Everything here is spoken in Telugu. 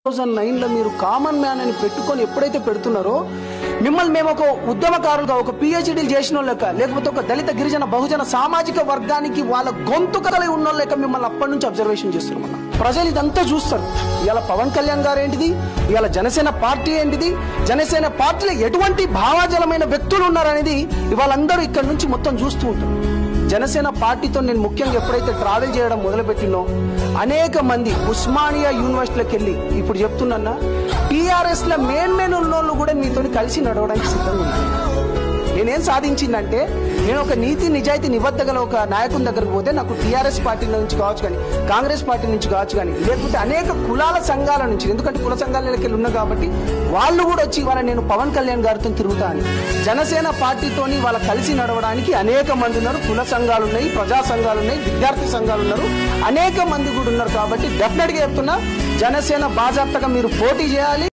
థౌజండ్ నైన్లో మీరు కామన్ మ్యాన్ అని పెట్టుకొని ఎప్పుడైతే పెడుతున్నారో మిమ్మల్ని మేము ఒక ఉద్యమకారులుగా ఒక పిహెచ్డీలు చేసిన లెక్క లేకపోతే ఒక దళిత గిరిజన బహుజన సామాజిక వర్గానికి వాళ్ళ గొంతుకలై ఉన్న లెక్క మిమ్మల్ని అప్పటి నుంచి అబ్జర్వేషన్ చేస్తున్నాం అన్న. ప్రజలు ఇదంతా చూస్తారు ఇవాళ పవన్ కళ్యాణ్ గారు ఏంటిది ఇవాళ జనసేన పార్టీ ఏంటిది జనసేన పార్టీలో ఎటువంటి భావాజలమైన వ్యక్తులు ఉన్నారనేది ఇవాళ అందరూ ఇక్కడ నుంచి మొత్తం చూస్తూ ఉంటారు జనసేన పార్టీతో నేను ముఖ్యంగా ఎప్పుడైతే ట్రావెల్ చేయడం మొదలుపెట్టినో అనేక మంది ఉస్మానియా యూనివర్సిటీలోకి వెళ్ళి ఇప్పుడు చెప్తున్నా టీఆర్ఎస్ లో మెయిన్ మెయిన్ ఉన్నోళ్ళు కూడా మీతో కలిసి నడవడానికి సిద్ధంగా ఉన్నారు నేనేం సాధించిందంటే నేను ఒక నీతి నిజాయితీ నిబద్ధగల ఒక నాయకుని దగ్గరకు పోతే నాకు టీఆర్ఎస్ పార్టీ నుంచి కావచ్చు కానీ కాంగ్రెస్ పార్టీ నుంచి కావచ్చు కానీ లేకపోతే అనేక కులాల సంఘాల నుంచి ఎందుకంటే కుల సంఘాలకి వెళ్ళి ఉన్నా కాబట్టి వాళ్ళు కూడా వచ్చి ఇవాళ నేను పవన్ కళ్యాణ్ గారితో తిరుగుతా అని జనసేన పార్టీతోని వాళ్ళ కలిసి నడవడానికి అనేక మంది ఉన్నారు కుల సంఘాలు ఉన్నాయి ప్రజా సంఘాలు ఉన్నాయి విద్యార్థి సంఘాలు ఉన్నారు అనేక మంది కూడా ఉన్నారు కాబట్టి డెఫినెట్ గా చెప్తున్నా జనసేన బాజాప్తగా మీరు పోటీ చేయాలి